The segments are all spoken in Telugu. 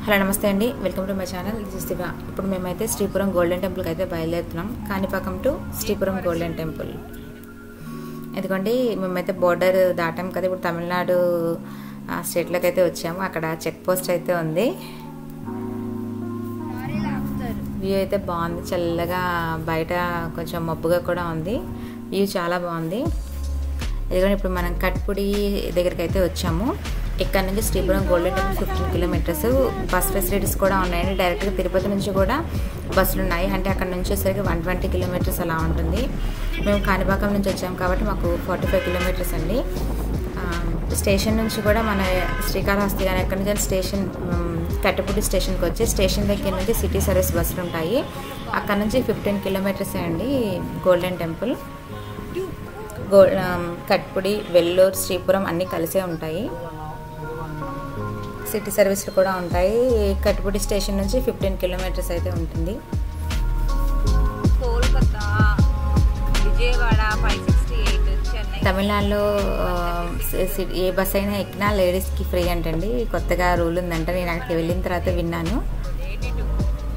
హలో నమస్తే అండి welcome to my channel this is Divya ఇప్పుడు మేమైతే శ్రీపురం గోల్డెన్ టెంపుల్కి అయితే బయలుదేరుతున్నాం Kanipakam to Sripuram golden temple ఎందుకంటే మేమైతే బోర్డర్ దాటాం కదా ఇప్పుడు తమిళనాడు ఆ స్టేట్లోకి అయితే వచ్చాము అక్కడ చెక్ పోస్ట్ అయితే ఉంది వ్యూ అయితే బాగుంది చల్లగా బయట కొంచెం మబ్బుగా కూడా ఉంది వ్యూ చాలా బాగుంది ఎందుకంటే ఇప్పుడు మనం కట్పుడి దగ్గరికి అయితే వచ్చాము ఇక్కడ నుంచి Sripuram golden temple fifteen kilometres bus facilities కూడా ఉన్నాయండి డైరెక్ట్గా తిరుపతి నుంచి కూడా బస్సులు ఉన్నాయి అంటే అక్కడ నుంచి వచ్చేసరికి వన్ ట్వంటీ కిలోమీటర్స్ అలా ఉంటుంది మేము కాణిపాకం నుంచి వచ్చాము కాబట్టి మాకు ఫార్టీ ఫైవ్ కిలోమీటర్స్ అండి స్టేషన్ నుంచి కూడా మన శ్రీకాళహస్తి కానీ ఎక్కడి నుంచి స్టేషన్ కట్టపుడి స్టేషన్కి వచ్చి స్టేషన్ దగ్గర నుంచి సిటీ సర్వీస్ బస్సులు ఉంటాయి అక్కడ నుంచి ఫిఫ్టీన్ కిలోమీటర్స్ అండి గోల్డెన్ టెంపుల్ గో కట్పుడి వెల్లూరు శ్రీపురం అన్నీ కలిసే ఉంటాయి సిటీ సర్వీస్లు కూడా ఉంటాయి కట్పుడి స్టేషన్ నుంచి ఫిఫ్టీన్ కిలోమీటర్స్ అయితే ఉంటుంది Kolkata Vijayawada five sixty eight Chennai తమిళనాడులో ఆ, సి- సి- ఏ బస్ అయినా ఎక్కినా లేడీస్కి ఫ్రీ అంటండి కొత్తగా రూల్ ఉందంట నేను అక్కడికి వెళ్ళిన తర్వాత విన్నాను ఎయిటీ టూ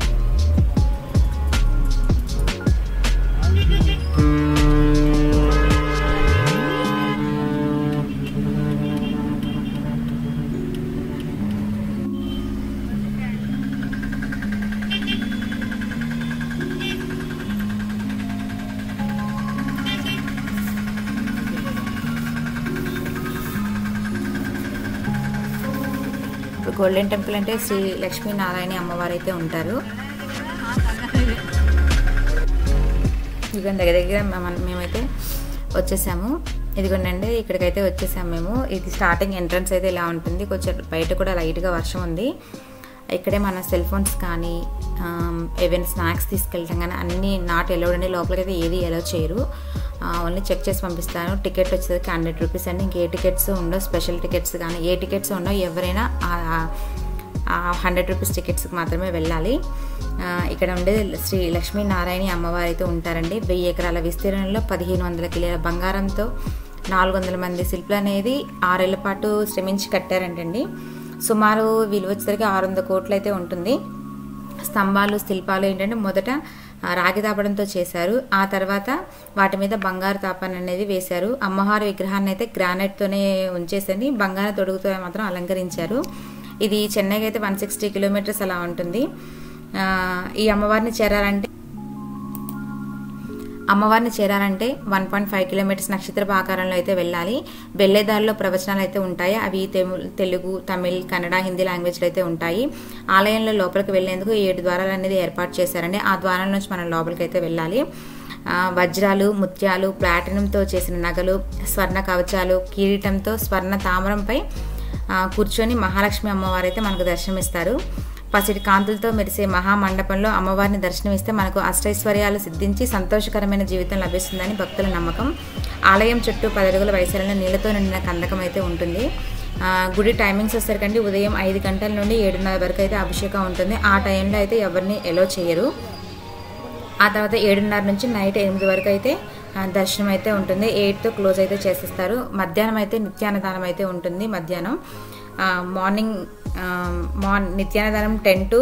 ఇప్పుడు గోల్డెన్ టెంపుల్ అంటే శ్రీ లక్ష్మీనారాయణ అమ్మవారు అయితే ఉంటారు ఇదిగోండి దగ్గర దగ్గర మన- మేమైతే వచ్చేసాము ఇదిగోండి ఇక్కడికైతే వచ్చేసాము మేము ఇది స్టార్టింగ్ ఎంట్రన్స్ అయితే ఇలా ఉంటుంది కొంచెం బయట కూడా లైట్గా వర్షం ఉంది ఇక్కడే మన సెల్ ఫోన్స్ కానీ ఆమ్, ఏవైనా స్నాక్స్ తీసుకెళ్ళటం కానీ అన్నీ నాట్ ఎలౌడ్ అండి లోపలికి అయితే ఏది ఎలౌ చేయరు ఓన్లీ చెక్ చేసి పంపిస్తాను టికెట్ వచ్చేసరికి హండ్రెడ్ రూపీస్ అండి ఇంకే టికెట్స్ ఉండవు స్పెషల్ టికెట్స్ కానీ ఏ టికెట్స్ ఉండవు ఎవరైనా హండ్రెడ్ రూపీస్ టికెట్స్కి మాత్రమే వెళ్ళాలి ఆ, ఇక్కడ ఉండేది శ్రీ లక్ష్మీనారాయణ అమ్మవారు అయితే ఉంటారండి వెయ్యి ఎకరాల విస్తీర్ణంలో పదిహేను వందల కిలోల బంగారంతో నాలుగు వందల మంది శిల్పులు అనేది ఆరేళ్ల పాటు శ్రమించి కట్టారంటండి సుమారు విలువ వచ్చేసరికి ఆరు వందల కోట్లు అయితే ఉంటుంది స్తంభాలు శిల్పాలు ఏంటంటే మొదట ఆ, రాగి తాపడంతో చేశారు ఆ తర్వాత వాటి మీద బంగారు తాపన అనేది వేశారు అమ్మవారి విగ్రహాన్ని అయితే గ్రానైట్తోనే ఉంచేసని బంగారు తొడుగుతో మాత్రం అలంకరించారు ఇది చెన్నైకి అయితే వన్ సిక్స్టీ కిలోమీటర్స్ అలా ఉంటుంది ఆ, ఈ అమ్మవారిని చేరాలంటే అమ్మవారిని చేరాలంటే వన్ పాయింట్ ఫైవ్ కిలోమీటర్స్ నక్షత్రపు ఆకారంలో అయితే వెళ్ళాలి వెళ్ళేదారిలో ప్రవచనాలు అయితే ఉంటాయి అవి తెము- తెలుగు తమిళ్ కన్నడ హిందీ లాంగ్వేజ్లో అయితే ఉంటాయి ఆలయంలో లోపలికి వెళ్ళేందుకు ఏడు ద్వారాలు అనేది ఏర్పాటు చేశారండి ఆ ద్వారాల నుంచి మనం లోపలికి అయితే వెళ్ళాలి ఆ, వజ్రాలు ముత్యాలు ప్లాటినంతో చేసిన నగలు స్వర్ణ కవచాలు కిరీటంతో స్వర్ణ తామరంపై ఆ, కూర్చొని మహాలక్ష్మి అమ్మవారు అయితే మనకు దర్శనమిస్తారు పసిడి కాంతులతో మెరిసే మహామండపంలో అమ్మవారిని దర్శనమిస్తే మనకు అష్టైశ్వర్యాలు సిద్ధించి సంతోషకరమైన జీవితం లభిస్తుందని భక్తుల నమ్మకం ఆలయం చుట్టూ పది అడుగుల వయసులను నీళ్లతో నిండిన కందకం అయితే ఉంటుంది ఆ, గుడి టైమింగ్స్ వచ్చేసరికండి ఉదయం ఐదు గంటల నుండి ఏడున్నర వరకు అయితే అభిషేకం ఉంటుంది ఆ టైంలో అయితే ఎవరిని ఎలో చేయరు ఆ తర్వాత ఏడున్నర నుంచి నైట్ ఎనిమిది వరకు అయితే ఆ, దర్శనం అయితే ఉంటుంది ఎయిట్తో క్లోజ్ అయితే చేసేస్తారు మధ్యాహ్నం అయితే నిత్యాన్నదానం అయితే ఉంటుంది మధ్యాహ్నం ఆ, మార్నింగ్ ఆ, మార్ నిత్యాన్నదానం టెన్ టు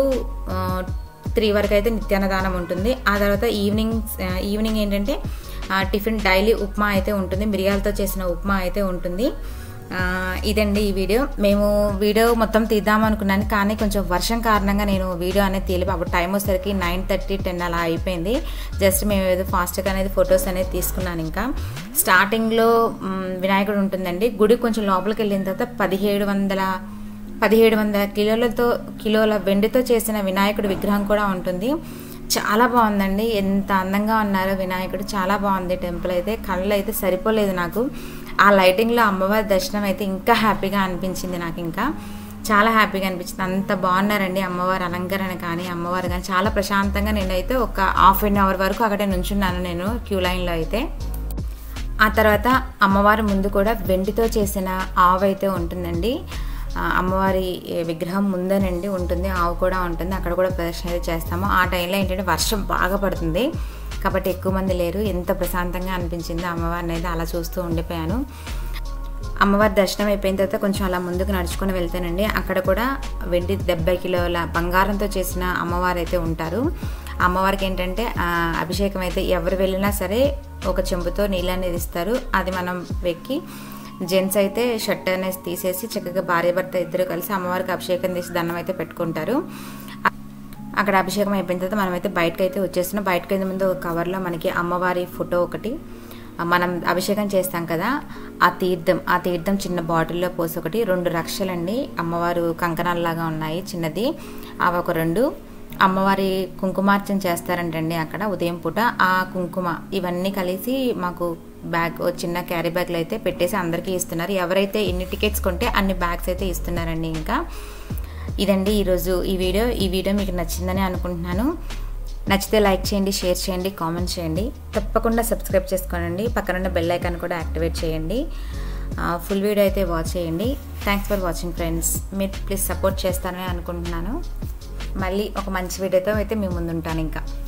త్రీ వరకు అయితే నిత్యాన్నదానం ఉంటుంది ఆ తర్వాత ఈవినింగ్ ఆ, ఈవినింగ్ ఏంటంటే ఆ, టిఫిన్ డైలీ ఉప్మా అయితే ఉంటుంది మిరియాలతో చేసిన ఉప్మా అయితే ఉంటుంది ఆ, ఇదండి ఈ వీడియో మేము వీడియో మొత్తం తీద్దాం అనుకున్నాను కానీ కొంచెం వర్షం కారణంగా నేను వీడియో అనేది తీయలేదు అప్పుడు టైం వచ్చేసరికి నైన్ థర్టీ టెన్ అలా అయిపోయింది జస్ట్ మేము ఏదో ఫాస్ట్గా అనేది ఫొటోస్ అనేది తీసుకున్నాను ఇంకా స్టార్టింగ్లో మ్, వినాయకుడు ఉంటుందండి గుడి కొంచెం లోపలికి వెళ్ళిన తర్వాత పదిహేడు వందల పదిహేడు వందల కిలోలతో కిలోల వెండితో చేసిన వినాయకుడి విగ్రహం కూడా ఉంటుంది చాలా బాగుందండి ఎంత అందంగా ఉన్నారో వినాయకుడు చాలా బాగుంది టెంపుల్ అయితే కళ్ళు అయితే సరిపోలేదు నాకు ఆ లైటింగ్లో అమ్మవారి దర్శనం అయితే ఇంకా హ్యాపీగా అనిపించింది నాకు ఇంకా చాలా హ్యాపీగా అనిపించింది అంత బాగున్నారండి అమ్మవారి అలంకరణ కానీ అమ్మవారు కానీ చాలా ప్రశాంతంగా నేనైతే ఒక హాఫ్ అన్ అవర్ వరకు అక్కడే నుంచున్నాను నేను క్యూ లైన్లో అయితే ఆ తర్వాత అమ్మవారి ముందు కూడా వెండితో చేసిన ఆవు అయితే ఉంటుందండి ఆ, అమ్మవారి ఏ, విగ్రహం ముందనండి ఉంటుంది ఆవు కూడా ఉంటుంది అక్కడ కూడా ప్రదర్శన అయితే చేస్తాము ఆ టైంలో ఏంటంటే వర్షం బాగా పడుతుంది కాబట్టి ఎక్కువ మంది లేరు ఎంత ప్రశాంతంగా అనిపించిందో అమ్మవారిని అయితే అలా చూస్తూ ఉండిపోయాను అమ్మవారి దర్శనం అయిపోయిన తర్వాత కొంచెం అలా ముందుకు నడుచుకొని వెళ్తానండి అక్కడ కూడా వెండి డెబ్బై కిలోల బంగారంతో చేసిన అమ్మవారు అయితే ఉంటారు అమ్మవారికి ఏంటంటే ఆ, అభిషేకం అయితే ఎవరు వెళ్ళినా సరే ఒక చెంబుతో నీళ్ళు అనేది ఇస్తారు అది మనం వెక్కి జెంట్స్ అయితే షర్ట్ అనేది తీసేసి చక్కగా భార్య భర్త ఇద్దరు కలిసి అమ్మవారికి అభిషేకం తీసి దండం అయితే పెట్టుకుంటారు అక్కడ అభిషేకం అయిపోయిన తర్వాత మనమైతే బయటకు అయితే వచ్చేస్తున్నాం బయటకు వెళ్ళే ముందు ఒక కవర్లో మనకి అమ్మవారి ఫోటో ఒకటి ఆ, మనం అభిషేకం చేస్తాం కదా ఆ తీర్థం ఆ తీర్థం చిన్న బాటిల్లో పోసి ఒకటి రెండు రక్షలండి అమ్మవారు కంకణాలలాగా ఉన్నాయి చిన్నది అవి ఒక రెండు అమ్మవారి కుంకుమార్చన చేస్తారంటండి అక్కడ ఉదయం పూట ఆ కుంకుమ ఇవన్నీ కలిసి మాకు బ్యాగ్ ఓ చిన్న క్యారీ బ్యాగ్లో అయితే పెట్టేసి అందరికీ ఇస్తున్నారు ఎవరైతే ఎన్ని టికెట్స్ కొంటే అన్ని బ్యాగ్స్ అయితే ఇస్తున్నారండి ఇంకా ఇదండి ఈరోజు ఈ వీడియో ఈ వీడియో మీకు నచ్చిందని అనుకుంటున్నాను నచ్చితే లైక్ చేయండి షేర్ చేయండి కామెంట్ చేయండి తప్పకుండా సబ్స్క్రైబ్ చేసుకోనండి పక్కనున్న బెల్ ఐకాన్ కూడా యాక్టివేట్ చేయండి ఫుల్ వీడియో అయితే వాచ్ చేయండి థ్యాంక్స్ ఫర్ వాచింగ్ ఫ్రెండ్స్ మీరు ప్లీజ్ సపోర్ట్ చేస్తారని అనుకుంటున్నాను మళ్ళీ ఒక మంచి వీడియోతో అయితే మీ ముందు ఉంటాను ఇంకా